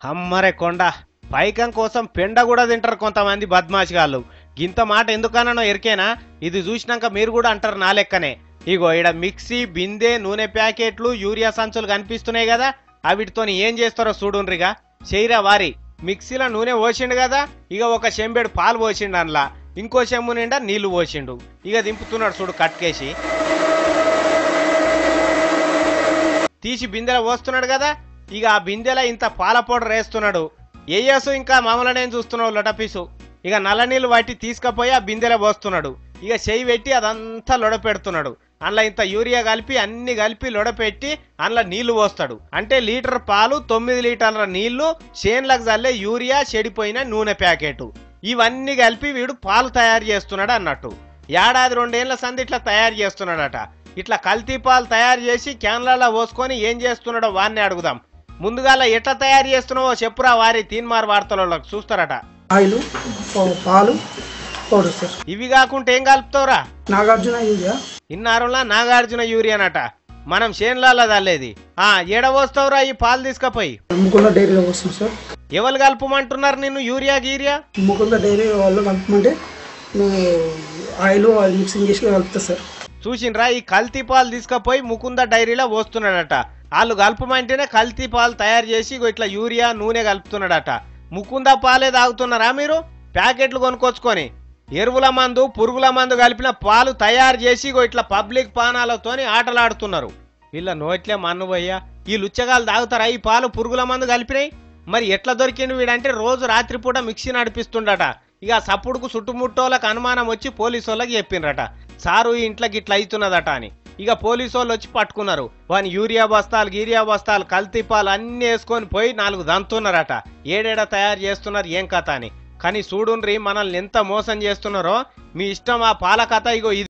అమ్మరే కొండ పైకం కోసం పెండ కూడా తింటారు కొంతమంది బద్మాషిగాళ్ళు గింత మాట ఎందుకనో ఎరికేనా ఇది చూసినాక మీరు కూడా అంటారు నా లెక్కనే ఇగో ఈడ మిక్సీ బిందె నూనె ప్యాకెట్లు యూరియా సంచులు కనిపిస్తున్నాయి కదా అవిటితోని ఏం చేస్తారో చూడుండ్రిగా చేయరా వారి మిక్సీలో నూనె పోసిండు కదా ఇక ఒక చెంబెడు పాలు పోసిండు అందులో ఇంకో చెంబు నిండా నీళ్లు పోసిండు ఇక దింపుతున్నాడు చూడు కట్కేసి తీసి బిందెలో పోస్తున్నాడు కదా ఇక ఆ బిందెలో ఇంత పాల పౌడర్ వేస్తున్నాడు ఏయసు ఇంకా మామూలునే చూస్తున్నాడు లొటపీసు ఇక నల్ల నీళ్ళు వాటి తీసుకపోయి ఆ బిందెలో పోస్తున్నాడు ఇక చెయ్యి పెట్టి అదంతా లొడపెడుతున్నాడు అందులో ఇంత యూరియా కలిపి అన్ని కలిపి లొడపెట్టి అందులో నీళ్లు పోస్తాడు అంటే లీటర్ పాలు తొమ్మిది లీటర్ల నీళ్లు చేన్లకు చల్లే యూరియా చెడిపోయిన నూనె ప్యాకెట్ ఇవన్నీ కలిపి వీడు పాలు తయారు చేస్తున్నాడు అన్నట్టు ఏడాది రెండేళ్ల సంది ఇట్లా తయారు చేస్తున్నాడట ఇట్లా కల్తీ పాలు తయారు చేసి క్యాన్లలో పోసుకొని ఏం చేస్తున్నాడో వాడిని అడుగుదాం ముందుగాల ఎట్లా తయారు చేస్తున్నావో చెప్పురా వారి తీన్మార్ వార్తలలో చూస్తారట ఆయిల్ పౌ- పాలు పౌడర్ సార్ ఇవి కాకుండా ఏం కలుపుతావురా నాగార్జున యూరియా ఇన్నారులా నాగార్జున యూరియానట మనం చేన్లలో తల్లేది ఆ ఏడ పోస్తావురా ఈ పాలు తీసుకపోయి ముకుంద డైరీలో వస్తుంది సార్ ఎవరు కలుపమంటున్నారు నిన్ను యూరియా గీరియా ముకుంద డైరీ వాళ్ళు కలపమంటే నువ్వు ఆయిల్ ఆయిల్ మిక్సింగ్ చేసి కలుపుతా సార్ చూసిండ్రా ఈ కల్తీ పాలు తీసుకపోయి ముకుంద డైరీలో పోస్తున్నాడట వాళ్ళు కలుపమంటేనే కల్తీ పాలు తయారు చేసి ఇగో ఇట్లా యూరియా నూనె కలుపుతున్నాడట ముకుంద పాలే తాగుతున్నారా మీరు ప్యాకెట్లు కొనుక్కొచ్చుకొని ఎరువుల మందు పురుగుల మందు కలిపిన పాలు తయారు చేసి ఇగో ఇట్లా పబ్లిక్ పానాలతోని ఆటలాడుతున్నారు వీళ్ళ నోట్లే మన్ను పోయ్యా ఈ లుచ్చగాలు తాగుతారా ఈ పాలు పురుగుల మందు కలిపినాయి మరి ఎట్లా దొరికిండు వీడంటే రోజు రాత్రిపూట మిక్సీ నడిపిస్తుండట ఇక సప్పుడుకు చుట్టుముట్టోళ్ళకి అనుమానం వచ్చి పోలీసు వాళ్ళకి చెప్పిండ్రట సారు ఈ ఇంట్లోకి ఇట్లా అవుతున్నదట అని ఇక పోలీసు వాళ్ళు వచ్చి పట్టుకున్నారు వాని యూరియా బస్తాలు గీరియా బస్తాలు కల్తీ పాలు అన్ని వేసుకొని పోయి నాలుగు దంతున్నారట ఏడేడ తయారు చేస్తున్నారు ఏం కథ అని కానీ చూడుండ్రి మనల్ని ఎంత మోసం చేస్తున్నారో మీ ఇష్టం ఆ పాల కథ ఇగో ఇది